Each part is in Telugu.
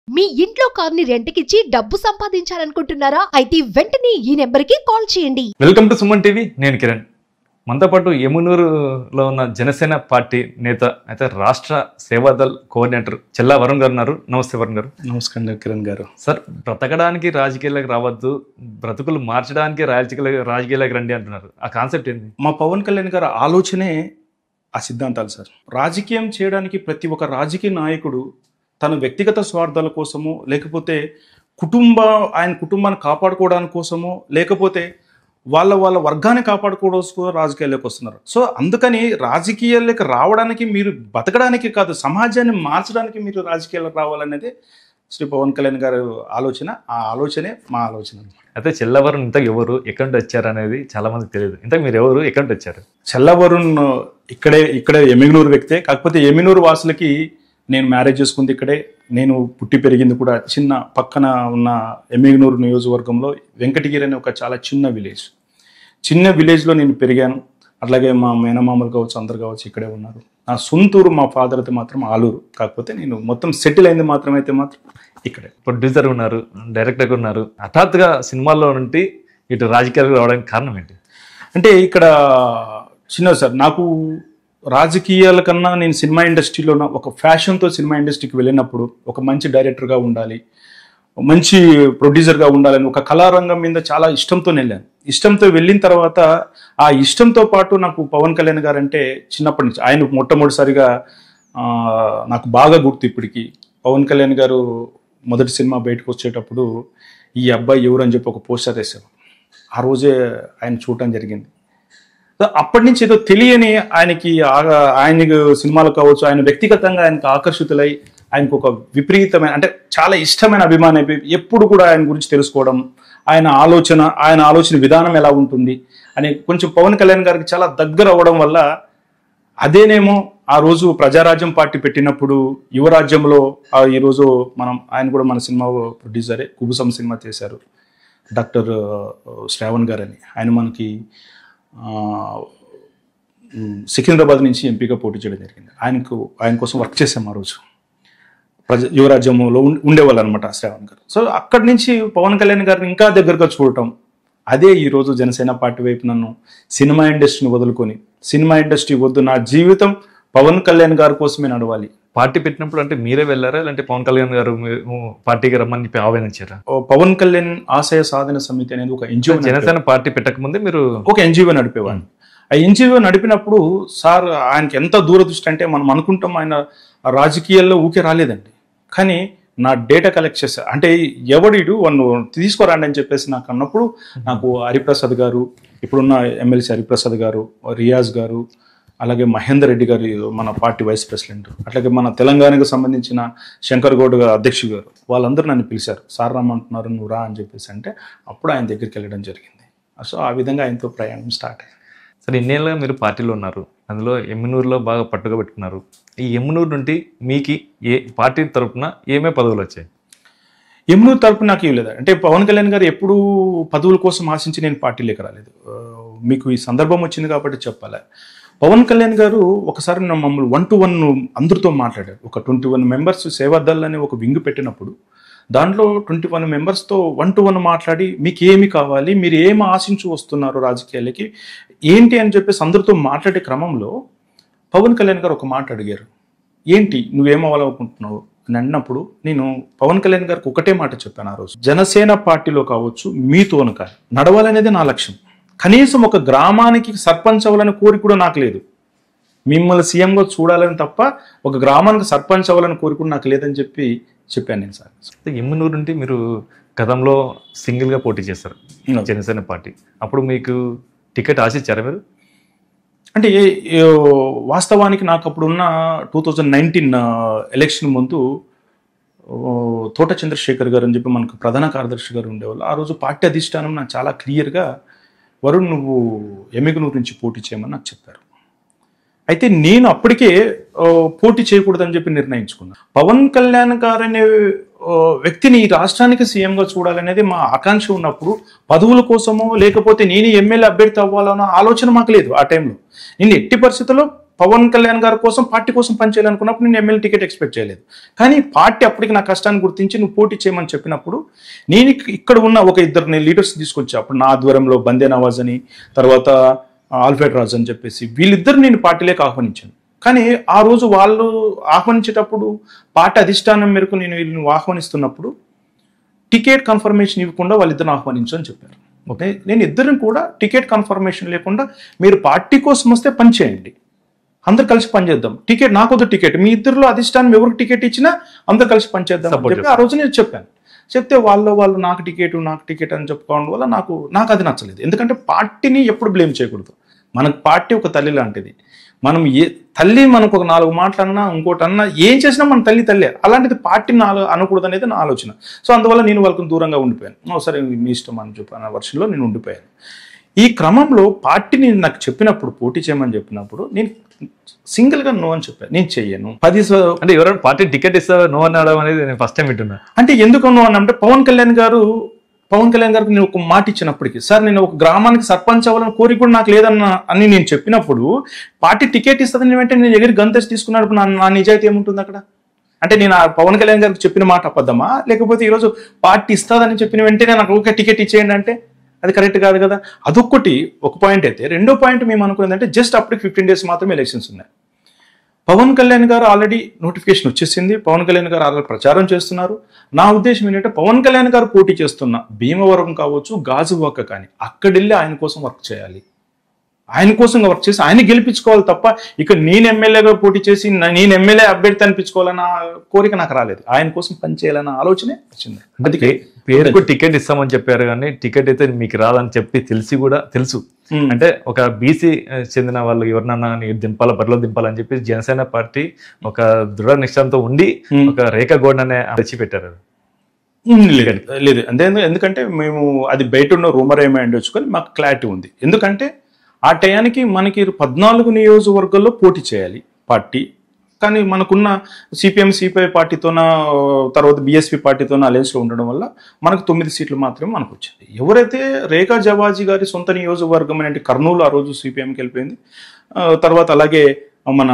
మీ ఇంట్లో కార్ని రెంట్కిచ్చి డబ్బు సంపాదించాలనుకుంటున్నారా అయితే వెంటనే ఈ నెంబర్కి కాల్ చేయండి వెల్కమ్ టు సుమన్ టీవీ నేను కిరణ్ మనతో పాటు యమునూరులో ఉన్న జనసేన పార్టీ నేత అయితే రాష్ట్ర సేవాదల్ కోఆర్డినేటర్ చెల్లా వరుణ్ గారు ఉన్నారు నమస్తే వరుణ్ గారు నమస్కారం కిరణ్ గారు సార్ బ్రతకడానికి రాజకీయాలకు రావద్దు బ్రతుకులు మార్చడానికి రాజకీయ రాజకీయాలకు రండి అంటున్నారు ఆ కాన్సెప్ట్ ఏంది మా పవన్ కళ్యాణ్ గారి ఆలోచనే ఆ సిద్ధాంతాలు సార్ రాజకీయం చేయడానికి ప్రతి ఒక్క రాజకీయ నాయకుడు తన వ్యక్తిగత స్వార్థాల కోసమో లేకపోతే కుటుంబ ఆయన కుటుంబాన్ని కాపాడుకోవడానికి కోసమో లేకపోతే వాళ్ళ వాళ్ళ వర్గాన్ని కాపాడుకోవడం కోసం రాజకీయాల్లోకి వస్తున్నారు సో అందుకని రాజకీయాల్లోకి రావడానికి మీరు బతకడానికి కాదు సమాజాన్ని మార్చడానికి మీరు రాజకీయాలకు రావాలనేది శ్రీ పవన్ కళ్యాణ్ గారి ఆలోచన ఆ ఆలోచనే మా ఆలోచన అయితే చెల్లవరుణ్ ఇంత ఎవరు ఎక్కడి నుంచి వచ్చారు అనేది చాలా మందికి తెలియదు ఇంత మీరు ఎవరు ఎక్కడి నుంచి వచ్చారు చల్లవరుణ్ ఇక్కడే ఇక్కడే ఎమిగనూరు వ్యక్తే కాకపోతే ఎమినూరు వాసులకి నేను మ్యారేజ్ చేసుకుంది ఇక్కడే నేను పుట్టి పెరిగింది కూడా చిన్న పక్కన ఉన్న ఎమిగనూరు నియోజకవర్గంలో వెంకటగిరి అనే ఒక చాలా చిన్న విలేజ్ చిన్న విలేజ్లో నేను పెరిగాను అట్లాగే మా మేనమామలు కావచ్చు అందరు కావచ్చు ఇక్కడే ఉన్నారు నా సొంతూరు మా ఫాదర్ అయితే మాత్రం ఆలూరు కాకపోతే నేను మొత్తం సెటిల్ అయింది మాత్రం అయితే మాత్రం ఇక్కడే ప్రొడ్యూసర్ ఉన్నారు డైరెక్టర్ ఉన్నారు హఠాత్తుగా సినిమాల్లో నుండి ఇటు రాజకీయాలకు రావడానికి కారణం ఏంటి అంటే ఇక్కడ చిన్న సార్ నాకు రాజకీయాల కన్నా నేను సినిమా ఇండస్ట్రీలో ఉన్న ఒక ఫ్యాషన్తో సినిమా ఇండస్ట్రీకి వెళ్ళినప్పుడు ఒక మంచి డైరెక్టర్గా ఉండాలి మంచి ప్రొడ్యూసర్గా ఉండాలని ఒక కళారంగం మీద చాలా ఇష్టంతో వెళ్ళాను ఇష్టంతో వెళ్ళిన తర్వాత ఆ ఇష్టంతో పాటు నాకు పవన్ కళ్యాణ్ గారు అంటే చిన్నప్పటి నుంచి ఆయన మొట్టమొదటిసారిగా ఆ, నాకు బాగా గుర్తు ఇప్పటికి పవన్ కళ్యాణ్ గారు మొదటి సినిమా బయటకు వచ్చేటప్పుడు ఈ అబ్బాయి ఎవరు అని చెప్పి ఒక పోస్టర్ వేశారు ఆ రోజే ఆయన చూడటం జరిగింది సో అప్పటి నుంచి ఏదో తెలియని ఆయనకి ఆ- ఆయనకు సినిమాలు కావచ్చు ఆయన వ్యక్తిగతంగా ఆయనకు ఆకర్షితులై ఆయనకు ఒక విపరీతమైన అంటే చాలా ఇష్టమైన అభిమాని అయిపోయి ఎప్పుడు కూడా ఆయన గురించి తెలుసుకోవడం ఆయన ఆలోచన ఆయన ఆలోచన విధానం ఎలా ఉంటుంది అని కొంచెం పవన్ కళ్యాణ్ గారికి చాలా దగ్గర అవ్వడం వల్ల అదేనేమో ఆ రోజు ప్రజారాజ్యం పార్టీ పెట్టినప్పుడు యువరాజ్యంలో ఆ ఈరోజు మనం ఆయన కూడా మన సినిమా ప్రొడ్యూసరే కుబుసం సినిమా చేశారు డాక్టర్ ఆ, శ్రావణ్ గారు అని ఆయన మనకి ఆ, ఉమ్, సికింద్రాబాద్ నుంచి ఎంపీగా పోటీ చేయడం జరిగింది ఆయనకు ఆయన కోసం వర్క్ చేసాం ఆ రోజు ప్రజ యువరాజ్యంలో ఉం- ఉండేవాళ్ళు అనమాట శ్రావణ్ గారు సో అక్కడి నుంచి పవన్ కళ్యాణ్ గారిని ఇంకా దగ్గరగా చూడటం అదే ఈరోజు జనసేన పార్టీ వైపు నన్ను సినిమా ఇండస్ట్రీని వదులుకొని సినిమా ఇండస్ట్రీ వద్దు నా జీవితం పవన్ కళ్యాణ్ గారి కోసమే నడవాలి పార్టీ పెట్టినప్పుడు అంటే మీరే వెళ్ళారా లేదంటే పవన్ కళ్యాణ్ గారు మీ- పార్టీకి రమ్మని చెప్పి ఆహ్వానించారా ఓ పవన్ కళ్యాణ్ ఆశయ సాధన సమితి అనేది ఒక ఎన్జిఓ జనసేన పార్టీ పెట్టక ముందే మీరు ఒక ఎన్జిఓ నడిపేవాడిని ఆ ఎన్జిఓ నడిపినప్పుడు సార్ ఆయనకి ఎంత దూరదృష్టి అంటే మనం అనుకుంటాం ఆయన రాజకీయాల్లో ఊకే రాలేదండి కానీ నా డేటా కలెక్ట్ చేశా అంటే ఎవడిడు వాళ్ళు తీసుకురండి అని చెప్పేసి నాకు అన్నప్పుడు నాకు హరిప్రసాద్ గారు ఇప్పుడున్న ఎమ్మెల్సీ హరిప్రసాద్ గారు రియాజ్ గారు అలాగే మహేందర్ రెడ్డి గారు మన పార్టీ వైస్ ప్రెసిడెంట్ అట్లాగే మన తెలంగాణకు సంబంధించిన శంకర్ గౌడ్ గారు అధ్యక్షుడు గారు వాళ్ళందరూ నన్ను పిలిచారు సార్ రమ్మంటున్నారు నువ్వు రా అని చెప్పేసి అంటే అప్పుడు ఆయన దగ్గరికి వెళ్ళడం జరిగింది సో ఆ విధంగా ఆయనతో ప్రయాణం స్టార్ట్ అయింది సరే ఇన్నేళ్ళుగా మీరు పార్టీలో ఉన్నారు అందులో ఎమ్మినూరులో బాగా పట్టుగా పెట్టుకున్నారు ఈ ఎమ్మినూరు నుండి మీకు ఏ పార్టీ తరపున ఏమే పదవులు వచ్చాయి ఎమ్నూరు తరపు నాకు ఇవ్వలేదు అంటే పవన్ కళ్యాణ్ గారు ఎప్పుడూ పదవుల కోసం ఆశించి నేను పార్టీలోకి రాలేదు ఆ, మీకు ఈ సందర్భం వచ్చింది కాబట్టి చెప్పాలి పవన్ కళ్యాణ్ గారు ఒకసారి నా మమ్మల్ని వన్ టు వన్ అందరితో మాట్లాడారు ఒక ట్వంటీ వన్ మెంబర్స్ సేవాదల్ అనే ఒక వింగ్ పెట్టినప్పుడు దాంట్లో ట్వంటీ వన్ మెంబర్స్తో వన్ టు వన్ మాట్లాడి మీకు ఏమి కావాలి మీరు ఏమి ఆశించి వస్తున్నారు రాజకీయాలకి ఏంటి అని చెప్పేసి అందరితో మాట్లాడే క్రమంలో పవన్ కళ్యాణ్ గారు ఒక మాట అడిగారు ఏంటి నువ్వేం అవ్వాలనుకుంటున్నావు అని అన్నప్పుడు నేను పవన్ కళ్యాణ్ గారికి ఒకటే మాట చెప్పాను ఆ రోజు జనసేన పార్టీలో కావచ్చు మీతోను కాదు నడవాలనేది నా లక్ష్యం కనీసం ఒక గ్రామానికి సర్పంచ్ అవ్వాలని కోరిక కూడా నాకు లేదు మిమ్మల్ని సీఎంగా చూడాలని తప్ప ఒక గ్రామానికి సర్పంచ్ అవ్వాలని కోరిక కూడా నాకు లేదని చెప్పి చెప్పాను నేను సార్ ఎమ్మినూరు నుండి మీరు గతంలో సింగిల్గా పోటీ చేస్తారు అవును. జనసేన పార్టీ అప్పుడు మీకు టికెట్ ఆశించారా మీరు అంటే ఏ- ఏ- వాస్తవానికి నాకు అప్పుడున్న టూ థౌజండ్ నైన్టీన్ ఎలక్షన్ ముందు ఓ, తోట చంద్రశేఖర్ గారు అని చెప్పి మనకు ప్రధాన కార్యదర్శి గారు ఉండేవాళ్ళు ఆ రోజు పార్టీ అధిష్టానం నాకు చాలా క్లియర్గా వరుణ్ నువ్వు ఎమ్మిగనూరు నుంచి పోటీ చేయమని నాకు చెప్పారు అయితే నేను అప్పటికే ఓ, పోటీ చేయకూడదని చెప్పి నిర్ణయించుకున్నాను పవన్ కళ్యాణ్ గారు అనే ఓ, వ్యక్తిని ఈ రాష్ట్రానికి సీఎంగా చూడాలనేది మా ఆకాంక్ష ఉన్నప్పుడు పదవుల కోసమో లేకపోతే నేను ఎమ్మెల్యే అభ్యర్థి అవ్వాలన్న ఆలోచన మాకు లేదు ఆ టైంలో నేను ఎట్టి పరిస్థితుల్లో పవన్ కళ్యాణ్ గారి కోసం పార్టీ కోసం పనిచేయాలనుకున్నప్పుడు నేను ఎమ్మెల్యే టికెట్ ఎక్స్పెక్ట్ చేయలేదు కానీ పార్టీ అప్పటికి నా కష్టాన్ని గుర్తించి నువ్వు పోటీ చేయమని చెప్పినప్పుడు నేను ఇక్- ఇక్కడ ఉన్న ఒక ఇద్దరిని లీడర్స్ తీసుకొచ్చా అప్పుడు నా ఆధ్వర్యంలో బందే నవాజ్ అని తర్వాత ఆల్ఫ్రెడ్ రాజు అని చెప్పేసి వీళ్ళిద్దరు నేను పార్టీలోకి ఆహ్వానించాను కానీ ఆ రోజు వాళ్ళు ఆహ్వానించేటప్పుడు పార్టీ అధిష్టానం మేరకు నేను వీళ్ళని ఆహ్వానిస్తున్నప్పుడు టికెట్ కన్ఫర్మేషన్ ఇవ్వకుండా వాళ్ళిద్దరిని ఆహ్వానించు అని చెప్పారు ఓకే నేను ఇద్దరిని కూడా టికెట్ కన్ఫర్మేషన్ లేకుండా మీరు పార్టీ కోసం వస్తే పని చేయండి అందరు కలిసి పనిచేద్దాం టికెట్ నాకు వద్దు టికెట్ మీ ఇద్దరిలో అధిష్టానం ఎవరికి టికెట్ ఇచ్చినా అందరు కలిసి పనిచేద్దాం అని Support చెప్పి ఆ రోజు నేను చెప్పాను చెప్తే వాళ్ళు వాళ్ళు నాకు టికెట్ నాకు టికెట్ అని చెప్పుకోవడం వల్ల నాకు నాకు అది నచ్చలేదు ఎందుకంటే పార్టీని ఎప్పుడు బ్లేమ్ చేయకూడదు మనకు పార్టీ ఒక తల్లి లాంటిది మనం ఏ తల్లి మనకు ఒక నాలుగు మాటలు అన్నా ఇంకోటి అన్నా ఏం చేసినా మన తల్లి తల్లే అలాంటిది పార్టీని నాలో అనకూడదు అనేది నా ఆలోచన సో అందువల్ల నేను వాళ్ళకి దూరంగా ఉండిపోయాను "ఓ, సరే మీ ఇష్టం అని చెప్పి అన్న వర్షంలో నేను ఉండిపోయాను ఈ క్రమంలో పార్టీని నాకు చెప్పినప్పుడు పోటీ చేయమని చెప్పినప్పుడు నేను సింగిల్గా నో అని చెప్పాను నేను చెయ్యను పది స- అంటే ఎవరైనా పార్టీ టికెట్ ఇస్తా నో అనడం అనేది నేను ఫస్ట్ టైం వింటున్నా అంటే ఎందుకు నో అని అంటే పవన్ కళ్యాణ్ గారు పవన్ కళ్యాణ్ గారికి నేను ఒక మాట ఇచ్చినప్పటికీ సార్ నేను ఒక గ్రామానికి సర్పంచ్ అవ్వాలని కోరిక కూడా నాకు లేదన్న అని నేను చెప్పినప్పుడు పార్టీ టికెట్ ఇస్తుందని వెంటనే నేను ఎగిరి గంతేసి తీసుకున్నప్పుడు నా నా నిజాయితీ ఏముంటుంది అక్కడ అంటే నేను ఆ పవన్ కళ్యాణ్ గారికి చెప్పిన మాట అబద్ధమా లేకపోతే ఈరోజు పార్టీ ఇస్తుందని చెప్పిన వెంటనే నాకు ఒక టికెట్ ఇచ్చేయండి అంటే అది కరెక్ట్ కాదు కదా అదొక్కటి ఒక పాయింట్ అయితే రెండో పాయింట్ మేము అనుకున్నది అంటే జస్ట్ అప్పటికి ఫిఫ్టీన్ డేస్ మాత్రమే ఎలక్షన్స్ ఉన్నాయి పవన్ కళ్యాణ్ గారు ఆల్రెడీ నోటిఫికేషన్ వచ్చేసింది పవన్ కళ్యాణ్ గారు ఆల్రెడీ ప్రచారం చేస్తున్నారు నా ఉద్దేశం ఏంటంటే పవన్ కళ్యాణ్ గారు పోటీ చేస్తున్న భీమవరం కావచ్చు గాజువాక కానీ అక్కడెళ్ళి ఆయన కోసం వర్క్ చేయాలి ఆయన కోసం వర్క్ చేసి ఆయన గెలిపించుకోవాలి తప్ప ఇక నేను ఎమ్మెల్యేగా పోటీ చేసి నా- నేను ఎమ్మెల్యే అభ్యర్థి అనిపించుకోవాలన్న కోరిక నాకు రాలేదు ఆయన కోసం పనిచేయాలన్న ఆలోచనే వచ్చింది అంటే పే- పేరుకు టికెట్ ఇస్తామని చెప్పారు కానీ టికెట్ అయితే మీకు రాదని చెప్పి తెలిసి కూడా తెలుసు ఉమ్. అంటే ఒక బీసీ చెందిన వాళ్ళు ఎవరినన్నా నీ దింపాల బరిలో దింపాలని చెప్పి జనసేన పార్టీ ఒక దృఢ నిశ్చయంతో ఉండి ఉమ్. ఒక రేఖ గోడ్ అనే తెచ్చి పెట్టారు ఉమ్, లేదు లేదు అంటే ఎందు- ఎందుకంటే మేము అది బయట ఉన్న రూమర్ ఏమై ఉండొచ్చు కానీ మాకు క్లారిటీ ఉంది ఎందుకంటే ఆ టయానికి మనకి పద్నాలుగు నియోజకవర్గాల్లో పోటీ చేయాలి పార్టీ కానీ మనకున్న సిపిఎం సిపిఐ పార్టీతోన తర్వాత బీఎస్పీ పార్టీతోన అలయన్స్లో ఉండడం వల్ల మనకు తొమ్మిది సీట్లు మాత్రమే మనకు వచ్చాయి ఎవరైతే రేఖా జవాజీ గారి సొంత నియోజకవర్గం అంటే కర్నూలు ఆ రోజు సిపిఎంకి వెళ్ళిపోయింది ఆ, తర్వాత అలాగే మన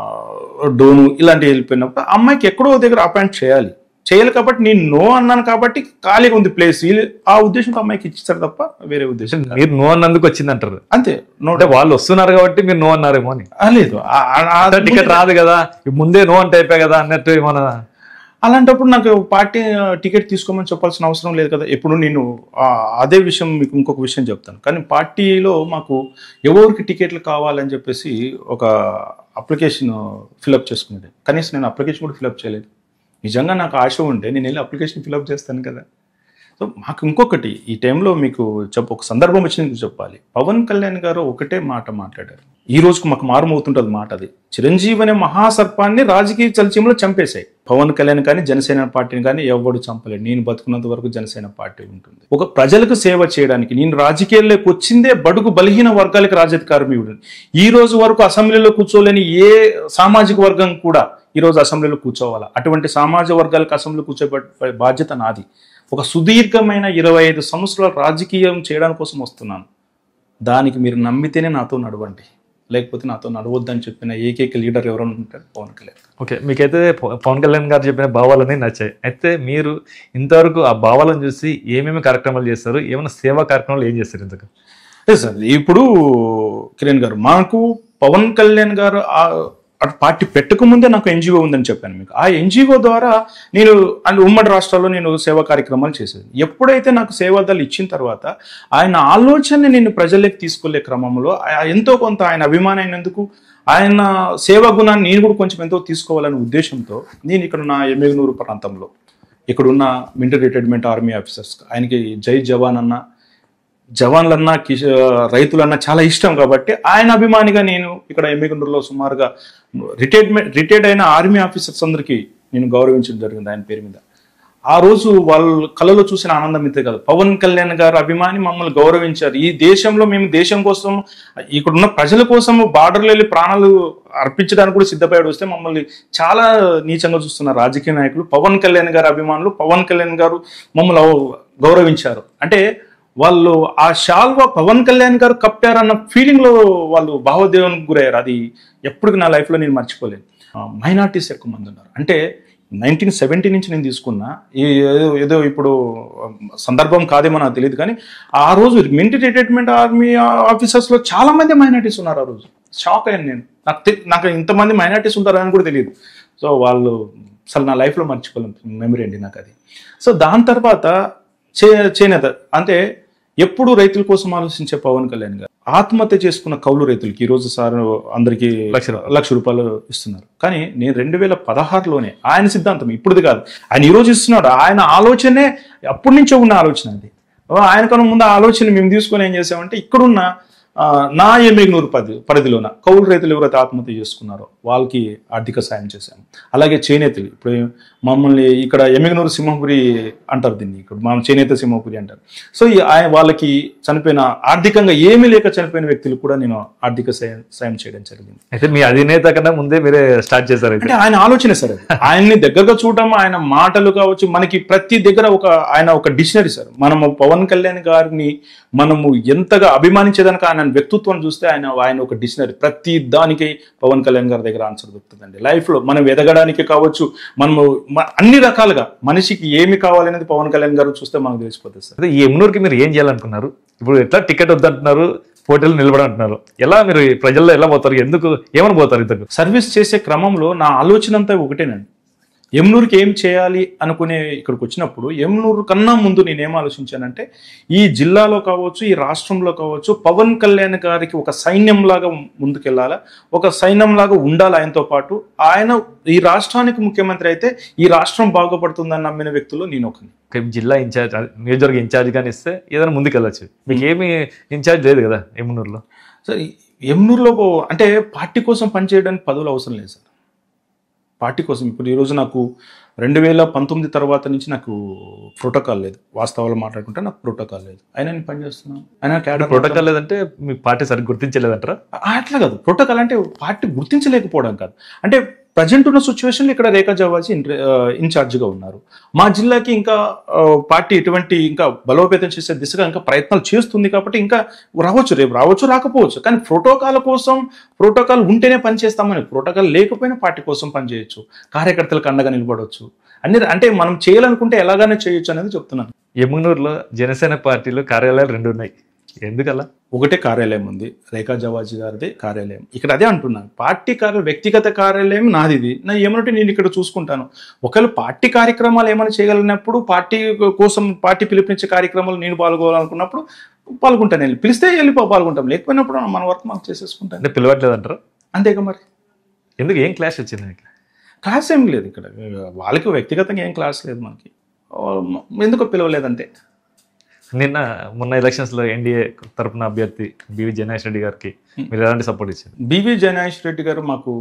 డోను ఇలాంటివి వెళ్ళిపోయినప్పుడు ఆ అమ్మాయికి ఎక్కడో దగ్గర అపాయింట్ చేయాలి చేయాలి కాబట్టి నేను నో అన్నాను కాబట్టి ఖాళీగా ఉంది ప్లేస్ వీళ్ళు ఆ ఉద్దేశంతో అమ్మాయికి ఇచ్చేస్తారు తప్ప వేరే ఉద్దేశం కాదు. మీరు నో అన్నందుకు వచ్చింది అంటారు అంతే నో అంటే వాళ్ళు వస్తున్నారు కాబట్టి మీరు నో అన్నారేమో అని ఆ, లేదు ఆ- ఆ- ఆ- టికెట్ రాదు కదా ముందే నో అంటే అయిపోయి కదా అన్నట్టు ఏమన్నా అలాంటప్పుడు నాకు పార్టీ ఆ, టికెట్ తీసుకోమని చెప్పాల్సిన అవసరం లేదు కదా ఎప్పుడు నేను ఆ, అదే విషయం మీకు ఇంకొక విషయం చెప్తాను కానీ పార్టీలో మాకు ఎవరికి టికెట్లు కావాలని చెప్పేసి ఒక అప్లికేషన్ ఫిలప్ చేసుకునేది కనీసం నేను అప్లికేషన్ కూడా ఫిలప్ చేయలేదు నిజంగా నాకు ఆశ ఉంటే నేను వెళ్ళి అప్లికేషన్ ఫిలప్ చేస్తాను కదా సో మాకు ఇంకొకటి ఈ టైంలో మీకు చెప్ప ఒక సందర్భం వచ్చింది చెప్పాలి పవన్ కళ్యాణ్ గారు ఒకటే మాట మాట్లాడారు ఈ రోజుకు మాకు మారుమవుతుంటుంది మాట అది చిరంజీవి అనే మహాసర్పాన్ని రాజకీయ చలచీమలో చంపేశాయి పవన్ కళ్యాణ్ కానీ జనసేన పార్టీని కానీ ఎవడు చంపలేడు నేను బతుకున్నంత వరకు జనసేన పార్టీ ఉంటుంది ఒక ప్రజలకు సేవ చేయడానికి నేను రాజకీయాల్లోకి వచ్చిందే బడుగు బలహీన వర్గాలకు రాజధికారం ఇవ్వడం ఈ రోజు వరకు అసెంబ్లీలో కూర్చోలేని ఏ సామాజిక వర్గం కూడా ఈ రోజు అసెంబ్లీలో కూర్చోవాలా అటువంటి సామాజిక వర్గాలకు అసెంబ్లీలో కూర్చోబెట్టే బాధ్యత నాది ఒక సుదీర్ఘమైన ఇరవై ఐదు సంవత్సరాల రాజకీయం చేయడానికి కోసం వస్తున్నాను దానికి మీరు నమ్మితేనే నాతో నడవండి లేకపోతే నాతో నడవద్దని చెప్పిన ఏకైక లీడర్ ఎవరైనా ఉంటారు పవన్ కళ్యాణ్ ఓకే మీకైతే ప- పవన్ కళ్యాణ్ గారు చెప్పిన భావాలన్నీ నచ్చాయి అయితే మీరు ఇంతవరకు ఆ భావాలను చూసి ఏమేమి కార్యక్రమాలు చేస్తారు ఏమైనా సేవా కార్యక్రమాలు ఏం చేస్తారు ఇంతకు లేదు సార్ ఇప్పుడు కిరణ్ గారు మాకు పవన్ కళ్యాణ్ గారు ఆ అటు పార్టీ పెట్టకముందే నాకు ఎన్జిఓ ఉందని చెప్పాను మీకు ఆ ఎన్జిఓ ద్వారా నేను అండ్ ఉమ్మడి రాష్ట్రాల్లో నేను సేవా కార్యక్రమాలు చేసేది ఎప్పుడైతే నాకు సేవాదాలు ఇచ్చిన తర్వాత ఆయన ఆలోచనని నేను ప్రజల్లోకి తీసుకెళ్లే క్రమంలో ఆ- ఎంతో కొంత ఆయన అభిమానం అయినందుకు ఆయన సేవా గుణాన్ని నేను కూడా కొంచెం ఎంతో తీసుకోవాలనే ఉద్దేశంతో నేను ఇక్కడ నా ఎమ్మెగనూరు ప్రాంతంలో ఇక్కడున్న మిలిటరీ రిటైర్మెంట్ ఆర్మీ ఆఫీసర్స్ ఆయనకి జై జవాన్ అన్న జవాన్లన్నా కిష రైతులన్నా చాలా ఇష్టం కాబట్టి ఆయన అభిమానిగా నేను ఇక్కడ ఎమ్మిగుండ్రులో సుమారుగా రిటైర్మెంట్ రిటైర్డ్ అయిన ఆర్మీ ఆఫీసర్స్ అందరికీ నేను గౌరవించడం జరిగింది ఆయన పేరు మీద ఆ రోజు వాళ్ళ కళలో చూసిన ఆనందం ఇంతే కాదు పవన్ కళ్యాణ్ గారు అభిమాని మమ్మల్ని గౌరవించారు ఈ దేశంలో మేము దేశం కోసం ఇక్కడ ఉన్న ప్రజల కోసం బార్డర్లో వెళ్ళి ప్రాణాలు అర్పించడానికి కూడా సిద్ధపడి వస్తే మమ్మల్ని చాలా నీచంగా చూస్తున్న రాజకీయ నాయకులు పవన్ కళ్యాణ్ గారి అభిమానులు పవన్ కళ్యాణ్ గారు మమ్మల్ని గౌరవించారు అంటే వాళ్ళు ఆ షాల్వా పవన్ కళ్యాణ్ గారు కప్పారన్న ఫీలింగ్ లో వాళ్ళు భావోద్వేగానికి గురయ్యారు అది ఎప్పుడు నా లైఫ్ లో నేను మర్చిపోలేను మైనార్టీస్ ఎక్కువ మంది ఉన్నారు అంటే నైన్టీన్ సెవెంటీ నుంచి నేను తీసుకున్నా ఈ ఏదో ఏదో ఇప్పుడు సందర్భం కాదేమో నాకు తెలియదు కానీ ఆ రోజు మిలిటరీ రిటైర్మెంట్ ఆర్మీ ఆఫీసర్స్ లో చాలా మంది మైనార్టీస్ ఉన్నారు ఆ రోజు షాక్ అయ్యాను నేను నాకు తె- నాకు ఇంతమంది మైనార్టీస్ ఉంటారని కూడా తెలియదు సో వాళ్ళు అసలు నా లైఫ్లో మర్చిపోలేను మెమరీ అండి నాకు అది సో దాని తర్వాత చే చేనేత అంటే ఎప్పుడు రైతుల కోసం ఆలోచించే పవన్ కళ్యాణ్ గారు ఆత్మహత్య చేసుకున్న కౌలు రైతులకి ఈ రోజు సార్ అందరికీ లక్ష రూపాయలు. లక్ష రూపాయలు ఇస్తున్నారు కానీ నేను రెండు వేల పదహారులోనే ఆయన సిద్ధాంతం ఇప్పుడుది కాదు ఆయన ఈ రోజు ఇస్తున్నాడు ఆయన ఆలోచనే అప్పటి నుంచే ఉన్న ఆలోచన అది ఆయన కన్నా ముందు ఆ ఆలోచన మేము తీసుకొని ఏం చేసామంటే ఇక్కడున్న ఆ, నా ఎమ్మిగ్నూరు పది పరిధిలోన కౌలు రైతులు ఎవరైతే ఆత్మహత్య చేసుకున్నారో వాళ్ళకి ఆర్థిక సాయం చేశాము అలాగే చేనేతలు ఇప్పుడు మమ్మల్ని ఇక్కడ ఎమ్మిగ్నూరు సింహపురి అంటారు దీన్ని ఇక్కడ మా చేనేత సింహపురి అంటారు సో ఈ ఆయన వాళ్ళకి చనిపోయిన ఆర్థికంగా ఏమీ లేక చనిపోయిన వ్యక్తులకు కూడా నేను ఆర్థిక సాయం సాయం చేయడం జరిగింది అయితే మీ అధినేత కన్నా ముందే మీరే స్టార్ట్ చేశారు అయితే అంటే ఆయన ఆలోచన సార్ అది ఆయన్ని దగ్గరగా చూడటం ఆయన మాటలు కావచ్చు మనకి ప్రతి దగ్గర ఒక ఆయన ఒక డిక్షనరీ సార్ మనము పవన్ కళ్యాణ్ గారిని మనము ఎంతగా అభిమానించేదానికి ఆయన వ్యక్తిత్వం చూస్తే ఆయన ఆయన ఒక డిక్షనరీ ప్రతి దానికి పవన్ కళ్యాణ్ గారి దగ్గర ఆన్సర్ దొరుకుతుందండి లైఫ్ లో మనం ఎదగడానికి కావచ్చు మనము మ- అన్ని రకాలుగా మనిషికి ఏమి కావాలనేది పవన్ కళ్యాణ్ గారు చూస్తే మనకు తెలిసిపోతుంది సార్ అదే ఈ ఎమ్నూరుకి మీరు ఏం చేయాలనుకున్నారు ఇప్పుడు ఎట్లా టికెట్ వద్దంటున్నారు పోటీలు నిలబడంటున్నారు ఎలా మీరు ఈ ప్రజల్లో ఎలా పోతారు ఎందుకు ఏమని పోతారు ఇంతకు సర్వీస్ చేసే క్రమంలో నా ఆలోచన అంతా ఒకటేనండి ఎమ్నూరుకి ఏం చేయాలి అనుకునే ఇక్కడికి వచ్చినప్పుడు ఎమ్నూరు కన్నా ముందు నేనేం ఆలోచించానంటే ఈ జిల్లాలో కావచ్చు ఈ రాష్ట్రంలో కావచ్చు పవన్ కళ్యాణ్ గారికి ఒక సైన్యంలాగా ముందుకెళ్ళాలా ఒక సైన్యంలాగా ఉండాలి ఆయనతో పాటు ఆయన ఈ రాష్ట్రానికి ముఖ్యమంత్రి అయితే ఈ రాష్ట్రం బాగుపడుతుందని నమ్మిన వ్యక్తుల్లో నేను ఒకని ఒక జిల్లా ఇన్ఛార్జ్ నియోజకవర్గ ఇన్ఛార్జ్ కానీ ఇస్తే ఏదైనా ముందుకు వెళ్ళచ్చు మీకు ఏమి ఇన్ఛార్జ్ లేదు కదా ఎమ్నూరులో సార్ ఎమ్నూరులో పో- అంటే పార్టీ కోసం పనిచేయడానికి పదవులు అవసరం లేదు సార్ పార్టీ కోసం ఇప్పుడు ఈరోజు నాకు రెండు వేల పంతొమ్మిది తర్వాత నుంచి నాకు ప్రోటోకాల్ లేదు వాస్తవాలు మాట్లాడుకుంటే నాకు ప్రోటోకాల్ లేదు అయినా నేను పనిచేస్తున్నాను అయినా క్యాడర్ ప్రోటోకాల్ లేదంటే మీ పార్టీ సరిగ్గా గుర్తించలేదంటారా ఆ, అట్లా కాదు ప్రోటోకాల్ అంటే పార్టీ గుర్తించలేకపోవడం కాదు అంటే ప్రజెంట్ ఉన్న సిచ్యువేషన్లో ఇక్కడ రేఖా జవాజీ ఇన్ఛార్జ్గా ఉన్నారు మా జిల్లాకి ఇంకా ఆ, పార్టీ ఎటువంటి ఇంకా బలోపేతం చేసే దిశగా ఇంకా ప్రయత్నాలు చేస్తుంది కాబట్టి ఇంకా రావచ్చు రేపు రావచ్చు రాకపోవచ్చు కానీ ప్రోటోకాల్ కోసం ప్రోటోకాల్ ఉంటేనే పని చేస్తామని ప్రోటోకాల్ లేకపోయినా పార్టీ కోసం పనిచేయొచ్చు కార్యకర్తలకు అండగా నిలబడవచ్చు అన్ని అంటే మనం చేయాలనుకుంటే ఎలాగానే చేయొచ్చు అనేది చెప్తున్నాను ఎమ్నూరులో జనసేన పార్టీలో కార్యాలయాలు రెండు ఉన్నాయి ఎందుకలా ఒకటే కార్యాలయం ఉంది రేఖా జవాజీ గారిది కార్యాలయం ఇక్కడ అదే అంటున్నాను పార్టీ కార్య వ్యక్తిగత కార్యాలయం నాది ఇది నా ఏమంటే నేను ఇక్కడ చూసుకుంటాను ఒకవేళ పార్టీ కార్యక్రమాలు ఏమైనా చేయగలిగినప్పుడు పార్టీ కోసం పార్టీ పిలుపునిచ్చే కార్యక్రమాలు నేను పాల్గొనాలనుకున్నప్పుడు పాల్గొంటాను వెళ్ళి పిలిస్తే వెళ్ళి పా- పాల్గొంటాం లేకపోయినప్పుడు మన వర్క్ మనం చేసేసుకుంటాను అంటే పిలవట్లేదంటారా అంతేగా మరి ఎందుకు ఏం క్లాష్ వచ్చింది మీకు క్లాస్ ఏం లేదు ఇక్కడ వాళ్ళకి వ్యక్తిగతంగా ఏం క్లాస్ లేదు మనకి ఓ, ఎందుకో పిలవలేదంటే నిన్న మొన్న ఎలక్షన్స్ లో ఎన్డీఏ తరపున అభ్యర్థి బివి జనేష్ రెడ్డి గారికి మీరు ఎలాంటి సపోర్ట్ ఇచ్చారు బివి జనాయేష్ రెడ్డి గారు మాకు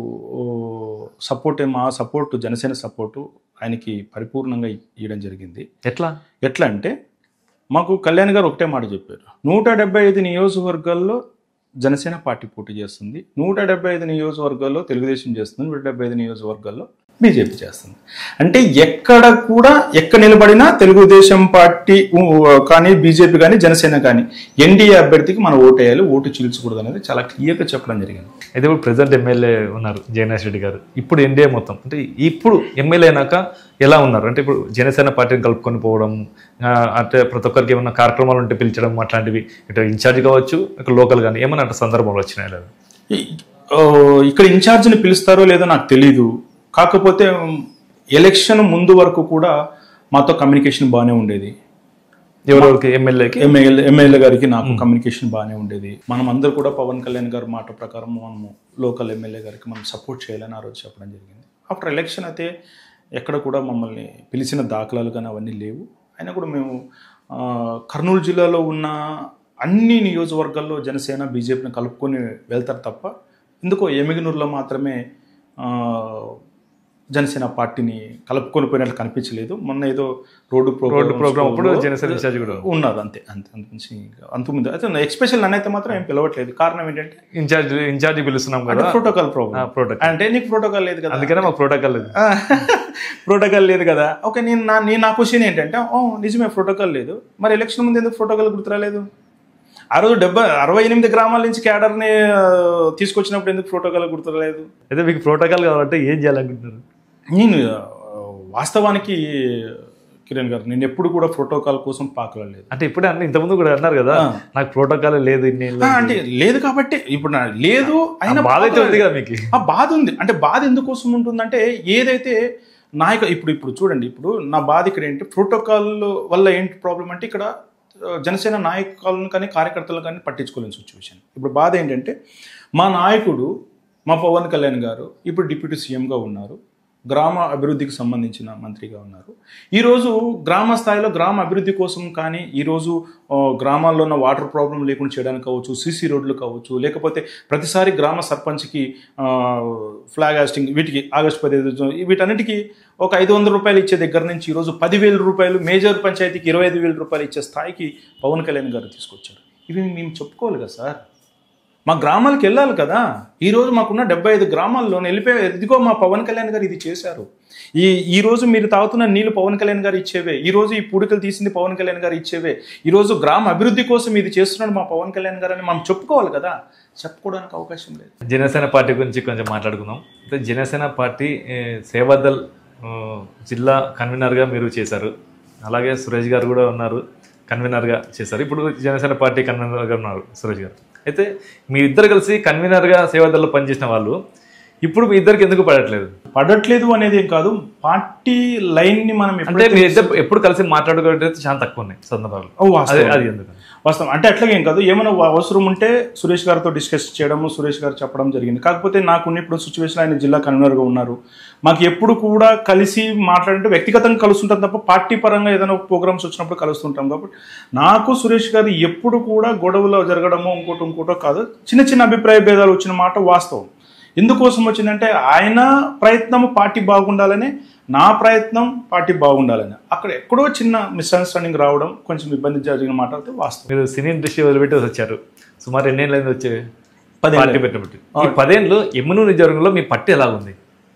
సపోర్ట్ మా సపోర్ట్ జనసేన సపోర్టు ఆయనకి పరిపూర్ణంగా ఇవ్వడం జరిగింది ఎట్లా ఎట్లా అంటే మాకు కళ్యాణ్ గారు ఒకటే మాట చెప్పారు నూట డెబ్బై ఐదు నియోజకవర్గాల్లో జనసేన పార్టీ పోటీ చేస్తుంది నూట డెబ్బై ఐదు నియోజకవర్గాల్లో తెలుగుదేశం చేస్తుంది నూట డెబ్బై ఐదు నియోజకవర్గాల్లో బీజేపీ చేస్తుంది అంటే ఎక్కడ కూడా ఎక్కడ నిలబడినా తెలుగుదేశం పార్టీ ఊ, కానీ బీజేపీ కానీ జనసేన కానీ ఎన్డీఏ అభ్యర్థికి మనం ఓటు వేయాలి ఓటు చీల్చకూడదు అనేది చాలా క్లియర్గా చెప్పడం జరిగింది అయితే ఇప్పుడు ప్రెసెంట్ ఎమ్మెల్యే ఉన్నారు జగన్నాథ్ రెడ్డి గారు ఇప్పుడు ఎన్డీఏ మొత్తం అంటే ఇప్పుడు ఎమ్మెల్యే అయినాక ఎలా ఉన్నారు అంటే ఇప్పుడు జనసేన పార్టీని కలుపుకొని పోవడం ఆ, అంటే ప్రతి ఒక్కరికి ఏమైనా కార్యక్రమాలు ఉంటే పిలిచడం అట్లాంటివి ఇటు ఇన్ఛార్జ్ కావచ్చు ఇక లోకల్ కానీ ఏమైనా అట్లా సందర్భంలో వచ్చినాయి లేదా ఈ- ఓ, ఇక్కడ ఇన్ఛార్జిని పిలుస్తారో లేదో నాకు తెలీదు కాకపోతే ఎలక్షన్ ముందు వరకు కూడా మాతో కమ్యూనికేషన్ బాగానే ఉండేది ఎవరెవరికి ఎమ్మెల్యేకి ఎమ్మెల్యే ఎమ్మెల్యే గారికి నాకు కమ్యూనికేషన్ బాగానే ఉండేది మనం అందరూ కూడా పవన్ కళ్యాణ్ గారి మాట ప్రకారం మనము లోకల్ ఎమ్మెల్యే గారికి మనం సపోర్ట్ చేయాలని ఆ రోజు చెప్పడం జరిగింది ఆఫ్టర్ ఎలక్షన్ అయితే ఎక్కడ కూడా మమ్మల్ని పిలిచిన దాఖలాలు కానీ అవన్నీ లేవు అయినా కూడా మేము ఆ, కర్నూలు జిల్లాలో ఉన్న అన్ని నియోజకవర్గాల్లో జనసేన బీజేపీని కలుపుకొని వెళ్తారు తప్ప ఎందుకో ఎమిగనూరులో మాత్రమే ఆ, జనసేన పార్టీని కలుపుకొని పోయినట్లు కనిపించలేదు మొన్న ఏదో రోడ్డు రోడ్డు ప్రోగ్రామ్ అప్పుడు లో జనసేన ఇన్ఛార్జ్ కూడా ఉన్నారు అంతే అంతే అంతకుమించి అంతకుముందు అయితే ఎక్స్పెషల్ నన్నైతే మాత్రం ఏం పిలవట్లేదు కారణం ఏంటంటే ఇన్ఛార్జ్ ఇన్ఛార్జ్ పిలుస్తున్నాం అంటే కదా ప్రోటోకాల్ ప్రాబ్లం ప్రోటోకాల్ అంటే నీకు ప్రోటోకాల్ లేదు కదా అందుకనే మాకు ప్రోటోకాల్ లేదు ప్రోటోకాల్ లేదు కదా ఓకే నేను నా నేను నా క్వశ్చన్ ఏంటంటే ఓ నిజమే ప్రోటోకాల్ లేదు మరి ఎలక్షన్ ముందు ఎందుకు ప్రోటోకాల్ గుర్తురాలేదు ఆ రోజు డెబ్బై అరవై ఎనిమిది గ్రామాల నుంచి క్యాడర్ని ఆ, తీసుకొచ్చినప్పుడు ఎందుకు ప్రోటోకాల్ గుర్తురాలేదు అయితే మీకు ప్రోటోకాల్ కావాలంటే ఏం చేయాలనుకుంటున్నారు నేను ఆ, వాస్తవానికి కిరణ్ గారు నేను ఎప్పుడు కూడా ప్రోటోకాల్ కోసం పాకలేదు అంటే ఇప్పుడే అన్న ఇంతకుముందు కూడా అన్నారు కదా ఆ. నాకు ప్రోటోకాల్ లేదు ఇన్ని ఏళ్ళు. అంటే లేదు కాబట్టి ఇప్పుడు నా- లేదు ఆ అయినా బాధ అయితే ఉంది కదా మీకు ఆ బాధ ఉంది అంటే బాధ ఎందుకోసం ఉంటుందంటే ఏదైతే నాయక ఇప్పుడు ఇప్పుడు చూడండి ఇప్పుడు నా బాధ ఇక్కడ ఏంటి ప్రోటోకాల్ వల్ల ఏంటి ప్రాబ్లం అంటే ఇక్కడ ఆ, జనసేన నాయకులను కానీ కార్యకర్తలను కానీ పట్టించుకోలేని సిచ్యువేషన్ ఇప్పుడు బాధ ఏంటంటే మా నాయకుడు మా పవన్ కళ్యాణ్ గారు ఇప్పుడు డిప్యూటీ సీఎంగా ఉన్నారు గ్రామ అభివృద్ధికి సంబంధించిన మంత్రిగా ఉన్నారు ఈరోజు గ్రామ స్థాయిలో గ్రామ అభివృద్ధి కోసం కానీ ఈరోజు ఆ, గ్రామాల్లో ఉన్న వాటర్ ప్రాబ్లం లేకుండా చేయడానికి కావచ్చు సీసీ రోడ్లు కావచ్చు లేకపోతే ప్రతిసారి గ్రామ సర్పంచ్కి ఆ, ఫ్లాగ్ హాస్టింగ్ వీటికి ఆగస్టు పదిహేను వీటన్నిటికీ ఒక ఐదు వందల రూపాయలు ఇచ్చే దగ్గర నుంచి ఈరోజు పదివేల రూపాయలు మేజర్ పంచాయతీకి ఇరవై ఐదు వేల రూపాయలు ఇచ్చే స్థాయికి పవన్ కళ్యాణ్ గారు తీసుకొచ్చారు ఇవి మేము చెప్పుకోవాలి కదా సార్ మా గ్రామాలకు వెళ్ళాలి కదా ఈరోజు మాకున్న డెబ్బై ఐదు గ్రామాల్లో వెళ్ళిపోయి ఇదిగో మా పవన్ కళ్యాణ్ గారు ఇది చేశారు ఈ ఈ రోజు మీరు తాగుతున్న నీళ్లు పవన్ కళ్యాణ్ గారు ఇచ్చేవే ఈ రోజు ఈ పూడికలు తీసింది పవన్ కళ్యాణ్ గారు ఇచ్చేవే ఈ రోజు గ్రామ అభివృద్ధి కోసం ఇది చేస్తున్నాడు మా పవన్ కళ్యాణ్ గారు అని మనం చెప్పుకోవాలి కదా చెప్పుకోవడానికి అవకాశం లేదు జనసేన పార్టీ గురించి కొంచెం మాట్లాడుకుందాం అయితే జనసేన పార్టీ ఏ, సేవాదల్ ఆ, జిల్లా కన్వీనర్గా మీరు చేశారు అలాగే సురేష్ గారు కూడా ఉన్నారు కన్వీనర్గా చేశారు ఇప్పుడు జనసేన పార్టీ కన్వీనర్గా ఉన్నారు సురేష్ గారు అయితే మీ ఇద్దరు కలిసి కన్వీనర్గా సేవాదల్లో పనిచేసిన వాళ్ళు ఇప్పుడు మీ ఇద్దరికి ఎందుకు పడట్లేదు పడట్లేదు అనేది ఏం కాదు పార్టీ లైన్ ని మనం అంటే ఎప్పుడైతే మీ ఇద్దరు ఎప్పుడు కలిసి మాట్లాడుకోవడం చాలా తక్కువ ఉన్నాయి సందర్భాలు ఓ, వాస్తవం. అదే అది ఎందుకు వాస్తవం అంటే అట్లాగేం కాదు ఏమైనా వ- అవసరం ఉంటే సురేష్ గారితో డిస్కస్ చేయడము సురేష్ గారు చెప్పడం జరిగింది కాకపోతే నాకు ఇప్పుడు సిచ్యువేషన్ ఆయన జిల్లా కన్వీనర్గా ఉన్నారు మాకు ఎప్పుడు కూడా కలిసి మాట్లాడంటే వ్యక్తిగతంగా కలుస్తుంటాం తప్ప పార్టీ పరంగా ఏదైనా ప్రోగ్రామ్స్ వచ్చినప్పుడు కలుస్తుంటాం కాబట్టి నాకు సురేష్ గారు ఎప్పుడు కూడా గొడవలు జరగడము ఇంకోటి ఇంకోటో కాదు చిన్న చిన్న అభిప్రాయ భేదాలు వచ్చిన మాట వాస్తవం ఎందుకోసం వచ్చిందంటే ఆయన ప్రయత్నం పార్టీ బాగుండాలని నా ప్రయత్నం పార్టీ బాగుండాలని అక్కడ ఎక్కడో చిన్న మిస్అండర్స్టాండింగ్ రావడం కొంచెం ఇబ్బంది జరిగిన మాట అయితే వాస్తవం మీరు సినీ ఇండస్ట్రీ వదిలిపెట్టి వచ్చారు సుమారు ఎన్నేళ్ళు అయింది వచ్చే పదేళ్ళు. పార్టీ పెట్టబట్టి ఈ పదేళ్ళు ఎమ్మునూరు నియోజకవర్గంలో మీ పట్టి ఎలా ఉంది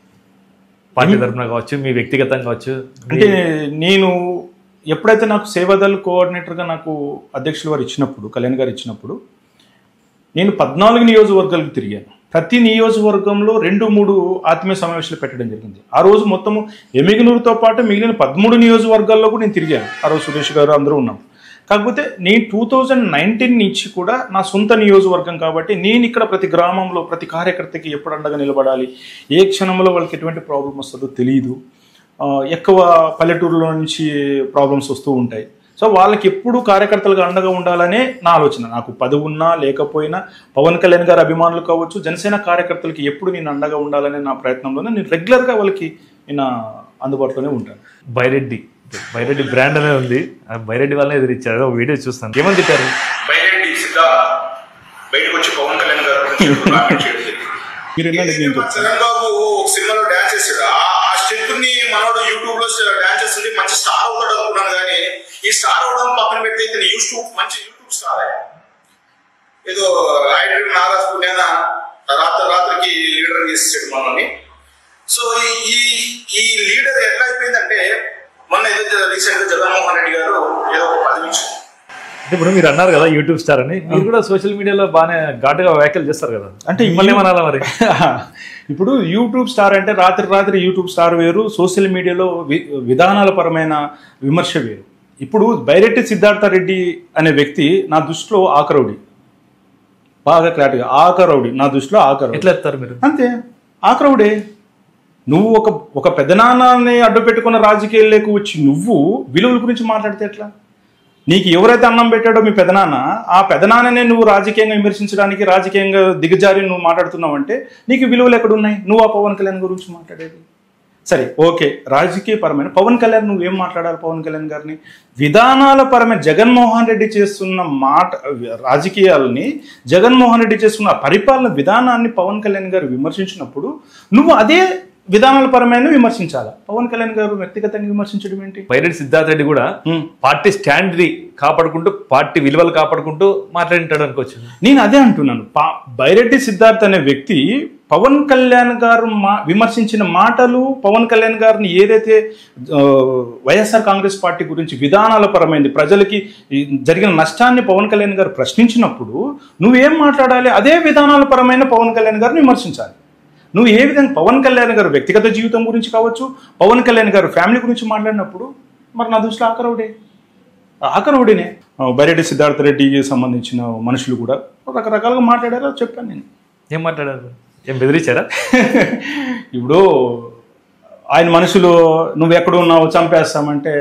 పార్టీ తరఫున కావచ్చు మీ వ్యక్తిగతంగా కావచ్చు అంటే నేను ఎప్పుడైతే నాకు సేవాదల్ కోఆర్డినేటర్గా నాకు అధ్యక్షులు వారు ఇచ్చినప్పుడు కళ్యాణ్ గారు ఇచ్చినప్పుడు నేను పద్నాలుగు నియోజకవర్గాలకు తిరిగాను ప్రతి నియోజకవర్గంలో రెండు మూడు ఆత్మీయ సమావేశాలు పెట్టడం జరిగింది ఆ రోజు మొత్తము ఎమిగనూరుతో పాటు మిగిలిన పదమూడు నియోజకవర్గాల్లో కూడా నేను తిరిగాను ఆ రోజు సురేష్ గారు అందరూ ఉన్నాం కాకపోతే నేను టూ థౌజండ్ నైన్టీన్ నుంచి కూడా నా సొంత నియోజకవర్గం కాబట్టి నేను ఇక్కడ ప్రతి గ్రామంలో ప్రతి కార్యకర్తకి ఎప్పుడు అండగా నిలబడాలి ఏ క్షణంలో వాళ్ళకి ఎటువంటి ప్రాబ్లం వస్తుందో తెలియదు ఆ, ఎక్కువ పల్లెటూరులో నుంచి ప్రాబ్లమ్స్ వస్తూ ఉంటాయి సో వాళ్ళకి ఎప్పుడు కార్యకర్తలుగా అండగా ఉండాలనే నా ఆలోచన నాకు పదవి ఉన్నా లేకపోయినా పవన్ కళ్యాణ్ గారి అభిమానులు కావచ్చు జనసేన కార్యకర్తలకి ఎప్పుడు నేను అండగా ఉండాలనే నా ప్రయత్నంలోనే నేను రెగ్యులర్గా వాళ్ళకి నేను అందుబాటులోనే ఉంటాను బైరెడ్డి బైరెడ్డి బ్రాండ్ అనేది ఉంది ఆ బైరెడ్డి వాళ్ళనే ఎదిరిచ్చారు ఒక వీడియో చూస్తాను ఏమని తిట్టారు బయటకి సిద్ధా బయటకు వచ్చి పవన్ కళ్యాణ్ గారు గురించి ఏదో కామెంట్ చేయడం జరిగింది. మీరు ఈ ఎన్నాళ్ళకి నేను సినిమా చెప్తాను చరణ్ బాబు ఒక సినిమాలో డాన్స్ చేశాడు ఆ ఆ స్టెప్ ని మనోడు యూట్యూబ్ లో డాన్స్ చేస్తుంటే మంచి స్టార్ అవుతాడు అనుకున్నాను కానీ ఈ స్టార్ అవడం పక్కన పెడితే ఇతను యూట్యూబ్ మంచి యూట్యూబ్ స్టార్ ఏదో ఐ డ్రీమ్ నారాజ్ పుణ్యాన రాత్రి రాత్రికి లీడర్ చేసాడు మనల్ని సో ఈ- ఈ ఈ లీడర్ ఎట్లా అయిపోయిందంటే మొన్న ఏదైతే రీసెంట్ గా జగన్మోహన్ రెడ్డి గారు ఏదో ఒక పదవి ఇచ్చారు అంటే ఇప్పుడు మీరు అన్నారు కదా యూట్యూబ్ స్టార్ అని మీరు కూడా సోషల్ మీడియాలో బాగానే ఘాటుగా వ్యాఖ్యలు చేస్తారు కదా అంటే మిమ్మల్ని ఏమనాలా మరి ఇప్పుడు యూట్యూబ్ స్టార్ అంటే రాత్రి రాత్రి యూట్యూబ్ స్టార్ వేరు సోషల్ మీడియాలో వి- విధానాల పరమైన విమర్శ వేరు ఇప్పుడు బైరెడ్డి సిద్ధార్థ రెడ్డి అనే వ్యక్తి నా దృష్టిలో ఆకరౌడి బాగా క్లారిటీగా ఆకరౌడి నా దృష్టిలో ఆకరౌడి ఎట్లా చెప్తారు మీరు అంతే ఆకరవుడే నువ్వు ఒక ఒక పెదనాన్నని అడ్డు పెట్టుకున్న రాజకీయాల్లోకి వచ్చి నువ్వు విలువల గురించి మాట్లాడితే ఎట్లా నీకు ఎవరైతే అన్నం పెట్టాడో మీ పెదనాన్న ఆ పెదనాన్ననే నువ్వు రాజకీయంగా విమర్శించడానికి రాజకీయంగా దిగజారి నువ్వు మాట్లాడుతున్నావు అంటే నీకు విలువలు ఎక్కడ ఉన్నాయి నువ్వు ఆ పవన్ కళ్యాణ్ గురించి మాట్లాడేది సరే ఓకే రాజకీయ పరమైన పవన్ కళ్యాణ్ నువ్వేం మాట్లాడాలి పవన్ కళ్యాణ్ గారిని విధానాల పరమైన జగన్మోహన్ రెడ్డి చేస్తున్న మాట రాజకీయాలని జగన్మోహన్ రెడ్డి చేస్తున్న పరిపాలన విధానాన్ని పవన్ కళ్యాణ్ గారు విమర్శించినప్పుడు నువ్వు అదే విధానాల పరమైన విమర్శించాలి పవన్ కళ్యాణ్ గారు వ్యక్తిగతంగా విమర్శించడం ఏంటి బైరెడ్డి సిద్ధార్థ రెడ్డి కూడా హ్మ్. పార్టీ స్టాండ్ ని కాపాడుకుంటూ పార్టీ విలువలు కాపాడుకుంటూ మాట్లాడింటాడు అనుకోవచ్చు నేను అదే అంటున్నాను పా బైరెడ్డి సిద్ధార్థ్ అనే వ్యక్తి పవన్ కళ్యాణ్ గారు మా విమర్శించిన మాటలు పవన్ కళ్యాణ్ గారిని ఏదైతే ఆ, వైఎస్ఆర్ కాంగ్రెస్ పార్టీ గురించి విధానాల పరమైంది ప్రజలకి ఈ జరిగిన నష్టాన్ని పవన్ కళ్యాణ్ గారు ప్రశ్నించినప్పుడు నువ్వేం మాట్లాడాలి అదే విధానాల పరమైన పవన్ కళ్యాణ్ గారిని విమర్శించాలి నువ్వు ఏ విధంగా పవన్ కళ్యాణ్ గారు వ్యక్తిగత జీవితం గురించి కావచ్చు పవన్ కళ్యాణ్ గారు ఫ్యామిలీ గురించి మాట్లాడినప్పుడు మరి నా దృష్టిలో ఆకరవుడే ఆకరవుడినే బైరెడ్డి సిద్ధార్థ రెడ్డికి సంబంధించిన మనుషులు కూడా రకరకాలుగా మాట్లాడారో చెప్పాను నేను ఏం మాట్లాడారు ఏం బెదిరించారా ఇప్పుడు ఆయన మనుషులు నువ్వు ఎక్కడ ఉన్నావు చంపేస్తామంటే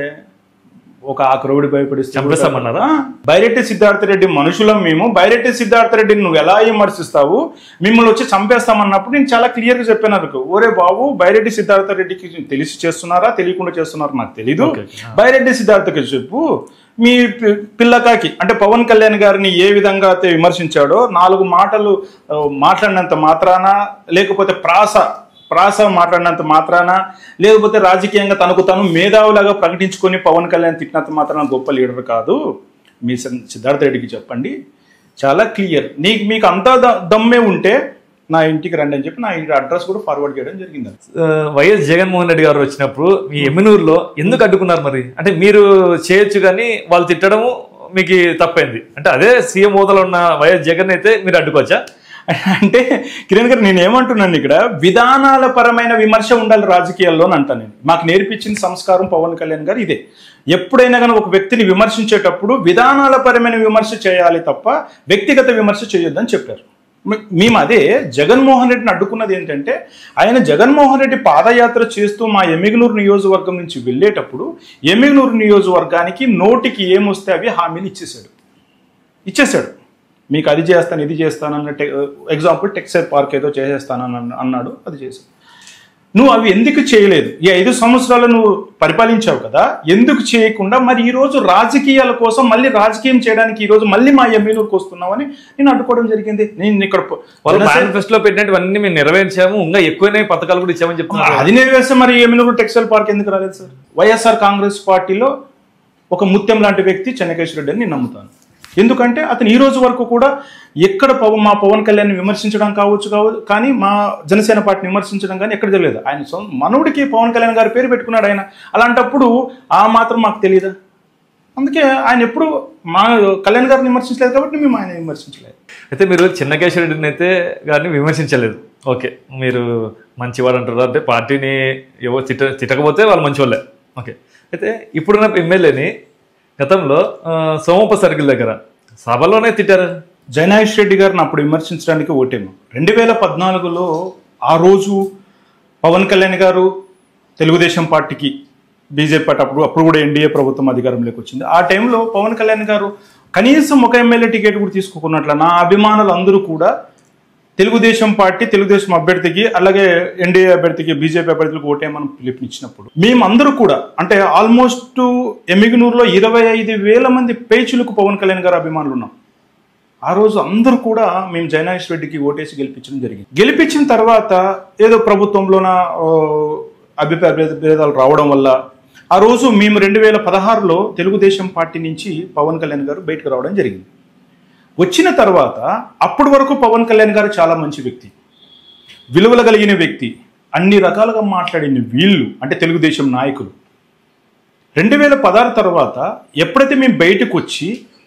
ఒక ఆకరవుడి భయపడిస్తే చంపేస్తామన్నారా? ఆ, బైరెడ్డి సిద్ధార్థ రెడ్డి మనుషులం మేము బైరెడ్డి సిద్ధార్థ రెడ్డిని నువ్వు ఎలా విమర్శిస్తావు మిమ్మల్ని వచ్చి చంపేస్తామన్నప్పుడు నేను చాలా క్లియర్గా చెప్పాను అనుకో ఓరే బాబు బైరెడ్డి సిద్ధార్థ రెడ్డికి తెలిసి చేస్తున్నారా తెలియకుండా చేస్తున్నారా నాకు తెలీదు ఓకే, ఓకే. బైరెడ్డి సిద్ధార్థకి చెప్పు మీ పి- పిల్లకాకి అంటే పవన్ కళ్యాణ్ గారిని ఏ విధంగా అయితే విమర్శించాడో నాలుగు మాటలు ఆ, మాట్లాడినంత మాత్రాన లేకపోతే ప్రాస ప్రాస మాట్లాడినంత మాత్రాన లేకపోతే రాజకీయంగా తనకు తను మేధావులాగా ప్రకటించుకొని పవన్ కళ్యాణ్ తిట్టినంత మాత్రాన గొప్ప లీడర్ కాదు మీ సి- సిద్ధార్థ రెడ్డికి చెప్పండి చాలా క్లియర్ నీకు మీకు అంతా ద- దమ్మే ఉంటే నా ఇంటికి రండి అని చెప్పి నా ఇంటి అడ్రస్ కూడా ఫార్వర్డ్ చేయడం జరిగింది ఆ, వైఎస్ జగన్మోహన్ రెడ్డి గారు వచ్చినప్పుడు మీ ఎమ్మినూరులో ఎందుకు అడ్డుకున్నారు మరి అంటే మీరు చేయొచ్చు కానీ వాళ్ళు తిట్టడము మీకు తప్పైంది అంటే అదే సీఎం హోదాలో ఉన్న వైఎస్ జగన్ అయితే మీరు అడ్డుకోవచ్చా అంటే కిరణ్ గారు నేను ఏమంటున్నాను ఇక్కడ విధానాల పరమైన విమర్శ ఉండాలి రాజకీయాల్లో అని అంటాను నేను మాకు నేర్పించిన సంస్కారం పవన్ కళ్యాణ్ గారు ఇదే ఎప్పుడైనా కానీ ఒక వ్యక్తిని విమర్శించేటప్పుడు విధానాల పరమైన విమర్శ చేయాలి తప్ప వ్యక్తిగత విమర్శ చేయొద్దని చెప్పారు మే- మేము అదే జగన్మోహన్ రెడ్డిని అడ్డుకున్నది ఏంటంటే ఆయన జగన్మోహన్ రెడ్డి పాదయాత్ర చేస్తూ మా ఎమ్మిగనూరు నియోజకవర్గం నుంచి వెళ్ళేటప్పుడు ఎమ్మిగనూరు నియోజకవర్గానికి నోటికి ఏమొస్తే అవి హామీలు ఇచ్చేసాడు ఇచ్చేసాడు మీకు అది చేస్తాను ఇది చేస్తాను అన్న టె ఎగ్జాంపుల్ టెక్సైల్ పార్క్ ఏదో చేసేస్తానని అన్న- అన్నాడు అది చేశాడు నువ్వు అవి ఎందుకు చేయలేదు ఈ ఐదు సంవత్సరాలు నువ్వు పరిపాలించావు కదా ఎందుకు చేయకుండా మరి ఈ రోజు రాజకీయాల కోసం మళ్ళీ రాజకీయం చేయడానికి ఈ రోజు మళ్ళీ మా ఎమ్మెల్యేలకు వస్తున్నావని నేను అడ్డుకోవడం జరిగింది నేను ఇక్కడ పో- వాళ్ళు జనసేన- మేనిఫెస్టోలో పెట్టినట్టువన్నీ మేము నెరవేర్చాము ఇంకా ఎక్కువనే పథకాలు కూడా ఇచ్చామని చెప్తున్నారు అది నెరవేర్స్తే మరి ఎమ్మెల్యేలు టెక్స్టైల్ పార్క్ ఎందుకు రాలేదు సార్ వైఎస్ఆర్ కాంగ్రెస్ పార్టీలో ఒక ముత్యం లాంటి వ్యక్తి చెన్నకేశ్వర రెడ్డి అని నేను నమ్ముతాను ఎందుకంటే అతను ఈ రోజు వరకు కూడా ఎక్కడ పవన్ మా పవన్ కళ్యాణ్ విమర్శించడం కావచ్చు కావచ్చు కానీ మా జనసేన పార్టీని విమర్శించడం కానీ ఎక్కడ తెలియదు ఆయన సొం మనవుడికి పవన్ కళ్యాణ్ గారి పేరు పెట్టుకున్నాడు ఆయన అలాంటప్పుడు ఆ మాత్రం మాకు తెలియదా అందుకే ఆయన ఎప్పుడు మా కళ్యాణ్ గారిని విమర్శించలేదు కాబట్టి మేము ఆయన విమర్శించలేదు అయితే మీరు చిన్నకేశ్వర రెడ్డిని అయితే గారిని విమర్శించలేదు ఓకే మీరు మంచివాడు అంటారు అంటే పార్టీని ఎవరు తిట్ట తిట్టకపోతే వాళ్ళు మంచివాళ్ళే ఓకే అయితే ఇప్పుడున్న ఎమ్మెల్యేని గతంలో ఆ, సోమప్ప సర్కిల్ దగ్గర సభలోనే తిట్టారు జయనాయేష్ రెడ్డి గారిని అప్పుడు విమర్శించడానికి ఓటేము రెండు వేల పద్నాలుగులో ఆ రోజు పవన్ కళ్యాణ్ గారు తెలుగుదేశం పార్టీకి బీజేపీ పార్టీ అప్పుడు అప్పుడు కూడా ఎన్డీఏ ప్రభుత్వం అధికారంలోకి వచ్చింది ఆ టైంలో పవన్ కళ్యాణ్ గారు కనీసం ఒక ఎమ్మెల్యే టికెట్ కూడా తీసుకున్నట్ల నా అభిమానులు అందరూ కూడా తెలుగుదేశం పార్టీ తెలుగుదేశం అభ్యర్థికి అలాగే ఎన్డీఏ అభ్యర్థికి బీజేపీ అభ్యర్థులకు ఓటేమని పిలుపునిచ్చినప్పుడు మేమందరూ కూడా అంటే ఆల్మోస్ట్ ఎమిగనూరులో ఇరవై ఐదు వేల మంది పేచులకు పవన్ కళ్యాణ్ గారు అభిమానులు ఉన్నాం ఆ రోజు అందరూ కూడా మేము జయనాయేష్ రెడ్డికి ఓటేసి గెలిపించడం జరిగింది గెలిపించిన తర్వాత ఏదో ప్రభుత్వంలోన ఆ, అభిప్రాయ భేద- భేదాలు రావడం వల్ల ఆ రోజు మేము రెండు వేల పదహారులో తెలుగుదేశం పార్టీ నుంచి పవన్ కళ్యాణ్ గారు బయటకు రావడం జరిగింది వచ్చిన తర్వాత అప్పటి వరకు పవన్ కళ్యాణ్ గారు చాలా మంచి వ్యక్తి విలువలు కలిగిన వ్యక్తి అన్ని రకాలుగా మాట్లాడిన వీళ్ళు అంటే తెలుగుదేశం నాయకులు రెండు వేల పదహారు తర్వాత ఎప్పుడైతే మేము బయటకు వచ్చి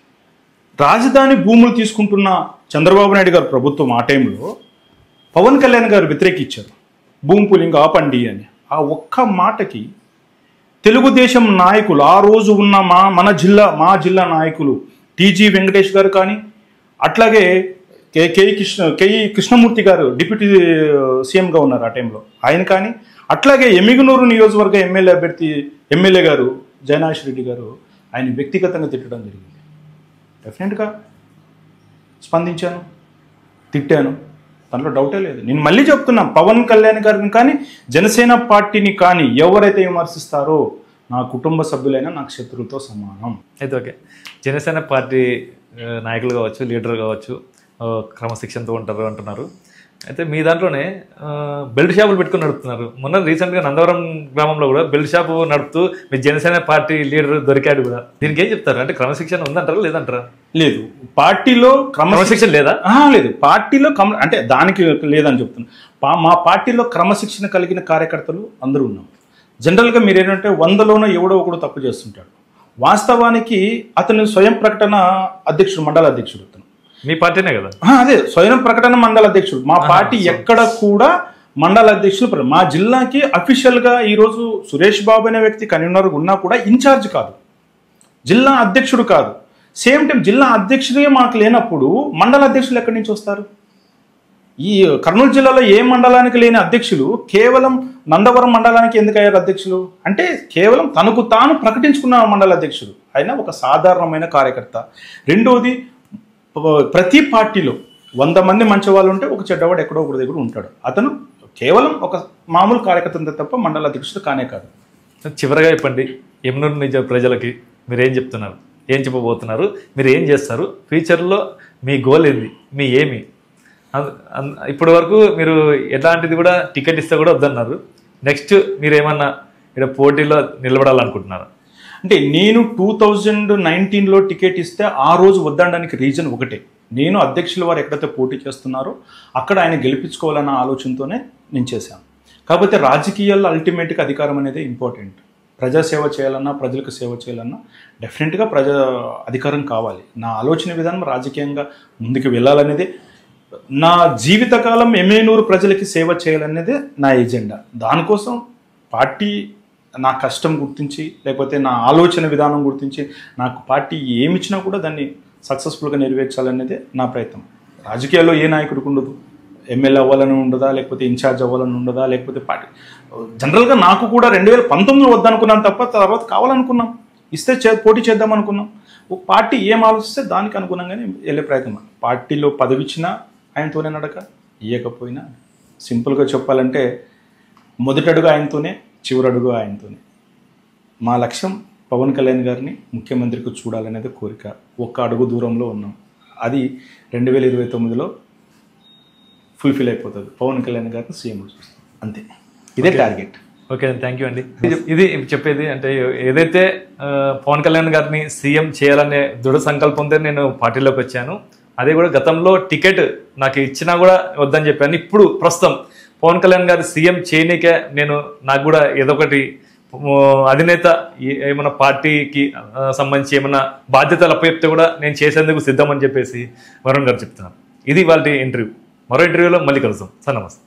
రాజధాని భూములు తీసుకుంటున్న చంద్రబాబు నాయుడు గారు ప్రభుత్వం ఆ టైంలో పవన్ కళ్యాణ్ గారు వ్యతిరేకించారు భూమి పూలింగ్ ఆపండి అని ఆ ఒక్క మాటకి తెలుగుదేశం నాయకులు ఆ రోజు ఉన్న మా మన జిల్లా మా జిల్లా నాయకులు టీజీ వెంకటేష్ గారు కానీ అట్లాగే K KE Krishna KE Krishnamurthy garu deputy సీఎంగా ఉన్నారు ఆ టైంలో ఆయన కానీ అట్లాగే ఎమిగనూరు నియోజకవర్గ ఎమ్మెల్యే అభ్యర్థి ఎమ్మెల్యే గారు జయనాష్ రెడ్డి గారు ఆయన వ్యక్తిగతంగా తిట్టడం జరిగింది డెఫినెట్గా స్పందించాను తిట్టాను దాంట్లో డౌటే లేదు నేను మళ్ళీ చెప్తున్నా పవన్ కళ్యాణ్ గారిని కానీ జనసేన పార్టీని కానీ ఎవరైతే విమర్శిస్తారో నా కుటుంబ సభ్యులైనా నాకు శత్రువులతో సమానం అయితే ఓకే జనసేన పార్టీ ఆ, నాయకులు కావచ్చు లీడర్ కావచ్చు ఆ, క్రమశిక్షణతో ఉంటారు అంటున్నారు అయితే మీ దాంట్లోనే ఆ, బెల్ట్ షాపులు పెట్టుకుని నడుపుతున్నారు మొన్న రీసెంట్గా నందవరం గ్రామంలో కూడా బెల్ట్ షాపు నడుపుతూ మీ జనసేన పార్టీ లీడర్ దొరికాడు కూడా దీనికి ఏం చెప్తారు అంటే క్రమశిక్షణ ఉందంటారా లేదంటారా లేదు పార్టీలో క్రమశిక్షణ క్రమశిక్షణ లేదా ఆహా, లేదు పార్టీలో క్రమ అంటే దానికి లేదని చెప్తున్నాను పా- మా పార్టీలో క్రమశిక్షణ కలిగిన కార్యకర్తలు అందరూ ఉన్నాం జనరల్గా మీరు ఏంటంటే వందలోనో ఎవడో ఒకడు తప్పు చేస్తుంటాడు వాస్తవానికి అతను స్వయం ప్రకటన అధ్యక్షుడు మండల అధ్యక్షుడు అతను మీ పార్టీనే కదా ఆ, అదే స్వయం ప్రకటన మండల అధ్యక్షుడు మా పార్టీ ఎక్కడ కూడా మండల అధ్యక్షులు ప్ర- మా జిల్లాకి అఫీషియల్ గా ఈ రోజు సురేష్ బాబు అనే వ్యక్తి కన్వీనర్ ఉన్నా కూడా ఇన్ఛార్జ్ కాదు జిల్లా అధ్యక్షుడు కాదు సేమ్ టైం జిల్లా అధ్యక్షుడే మాకు లేనప్పుడు మండల అధ్యక్షులు ఎక్కడి నుంచి వస్తారు ఈ కర్నూలు జిల్లాలో ఏ మండలానికి లేని అధ్యక్షులు కేవలం నందవరం మండలానికి ఎందుకు అయ్యారు అధ్యక్షులు అంటే కేవలం తనకు తాను ప్రకటించుకున్న మండల అధ్యక్షుడు ఆయన ఒక సాధారణమైన కార్యకర్త రెండోది ప- ప్రతి పార్టీలో వంద మంది మంచి వాళ్ళు ఉంటే ఒక చెడ్డవాడు ఎక్కడో ఒకటి దగ్గర ఉంటాడు అతను కేవలం ఒక మామూలు కార్యకర్త అంతే తప్ప మండల అధ్యక్షుడు కానే కాదు చివరగా చెప్పండి ఎమ్నూరు నిజ ప్రజలకి మీరు ఏం చెప్తున్నారు ఏం చెప్పబోతున్నారు మీరు ఏం చేస్తారు ఫ్యూచర్లో మీ గోల్ ఏంది మీ ఏమి అన్- అన్- ఇప్పటి వరకు మీరు ఎట్లాంటిది కూడా టికెట్ ఇస్తే కూడా వద్దన్నారు నెక్స్ట్ మీరు ఏమన్నా ఇక్కడ పోటీలో నిలబడాలనుకుంటున్నారా అంటే నేను టూ థౌజండ్ నైన్టీన్లో టికెట్ ఇస్తే ఆ రోజు వద్దనడానికి రీజన్ ఒకటే నేను అధ్యక్షుల వారు ఎక్కడైతే పోటీ చేస్తున్నారో అక్కడ ఆయన గెలిపించుకోవాలన్న ఆలోచనతోనే నేను చేశాను కాకపోతే రాజకీయాల్లో అల్టిమేట్గా అధికారం అనేది ఇంపార్టెంట్ ప్రజాసేవ చేయాలన్నా ప్రజలకు సేవ చేయాలన్నా డెఫినెట్గా ప్రజా అధికారం కావాలి నా ఆలోచన విధానం రాజకీయంగా ముందుకు వెళ్ళాలనేదే నా జీవితకాలం ఎమ్మెనూరు ప్రజలకి సేవ చేయాలనేదే నా ఎజెండా దానికోసం పార్టీ నా కష్టం గుర్తించి లేకపోతే నా ఆలోచన విధానం గుర్తించి నాకు పార్టీ ఏమిచ్చినా కూడా దాన్ని సక్సెస్ఫుల్గా నెరవేర్చాలనేదే నా ప్రయత్నం రాజకీయాల్లో ఏ నాయకుడికి ఉండదు ఎమ్మెల్యే అవ్వాలని ఉండదా లేకపోతే ఇన్ఛార్జ్ అవ్వాలని ఉండదా లేకపోతే పార్టీ జనరల్గా నాకు కూడా రెండు వేల పంతొమ్మిదిలో వద్దనుకున్నాను తప్ప తర్వాత కావాలనుకున్నాం ఇస్తే చే పోటీ చేద్దాం అనుకున్నాం ఒక పార్టీ ఏం ఆలోచిస్తే దానికి అనుగుణంగానే వెళ్ళే ప్రయత్నం పార్టీలో పదవి ఇచ్చినా ఆయనతోనే నడక ఇవ్వకపోయినా సింపుల్గా చెప్పాలంటే మొదటి అడుగు ఆయనతోనే చివరి అడుగు ఆయనతోనే మా లక్ష్యం పవన్ కళ్యాణ్ గారిని ముఖ్యమంత్రికి చూడాలనేది కోరిక ఒక్క అడుగు దూరంలో ఉన్నాం అది రెండు వేల ఇరవై తొమ్మిదిలో ఫుల్ఫిల్ అయిపోతుంది పవన్ కళ్యాణ్ గారిని సీఎం చూస్తాం అంతే ఇదే టార్గెట్ ఓకే థ్యాంక్ యూ అండి ఇది- ఇది చెప్పేది అంటే ఏదైతే ఆ, పవన్ కళ్యాణ్ గారిని సీఎం చేయాలనే దృఢ సంకల్పంతో నేను పార్టీలోకి వచ్చాను అదే కూడా గతంలో టికెట్ నాకు ఇచ్చినా కూడా వద్దని చెప్పాను ఇప్పుడు ప్రస్తుతం పవన్ కళ్యాణ్ గారి సీఎం చేయనీకే నేను నాకు కూడా ఏదో ఒకటి ఆ, అధినేత ఏ- ఏమైనా పార్టీకి ఆ, సంబంధించి ఏమైనా బాధ్యతలు అప్పచెప్తే కూడా నేను చేసేందుకు సిద్ధం అని చెప్పేసి వరుణ్ గారు చెప్తున్నారు ఇది వాళ్ళ ఇంటర్వ్యూ మరో ఇంటర్వ్యూలో మళ్ళీ కలుద్దాం సార్ నమస్తే